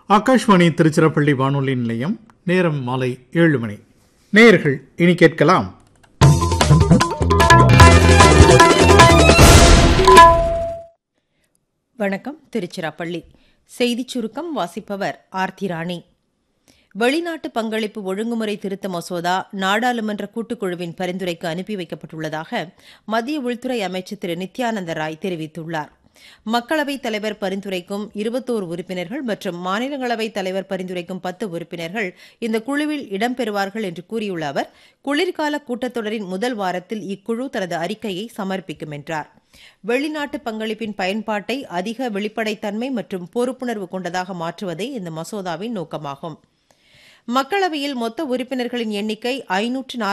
ஆகாஷ்வாணி திருச்சிராப்பள்ளி வானொலி நிலையம் நேரம் மாலை ஏழு மணி நேயர்கள் இனி கேட்கலாம் வணக்கம் திருச்சிராப்பள்ளி செய்திச் சுருக்கம் வாசிப்பவர் ஆர்த்தி ராணி வெளிநாட்டு பங்களிப்பு ஒழுங்குமுறை திருத்த மசோதா நாடாளுமன்ற கூட்டுக்குழுவின் பரிந்துரைக்கு அனுப்பி வைக்கப்பட்டுள்ளதாக மத்திய உள்துறை அமைச்சர் திரு நித்யானந்த ராய் தெரிவித்துள்ளார் மக்களவைத் தலைவர் பரிந்துரைக்கும் இருபத்தோரு உறுப்பினர்கள் மற்றும் மாநிலங்களவைத் தலைவர் பரிந்துரைக்கும் பத்து உறுப்பினர்கள் இந்த குழுவில் இடம்பெறுவார்கள் என்று கூறியுள்ள அவர் குளிர்கால கூட்டத்தொடரின் முதல் வாரத்தில் இக்குழு தனது அறிக்கையை சமர்ப்பிக்கும் என்றார் வெளிநாட்டு பங்களிப்பின் பயன்பாட்டை அதிக வெளிப்படைத்தன்மை மற்றும் பொறுப்புணர்வு கொண்டதாக மாற்றுவதே இந்த மசோதாவின் நோக்கமாகும் மக்களவையில் மொத்த உறுப்பினர்களின் எண்ணிக்கை ஐநூற்று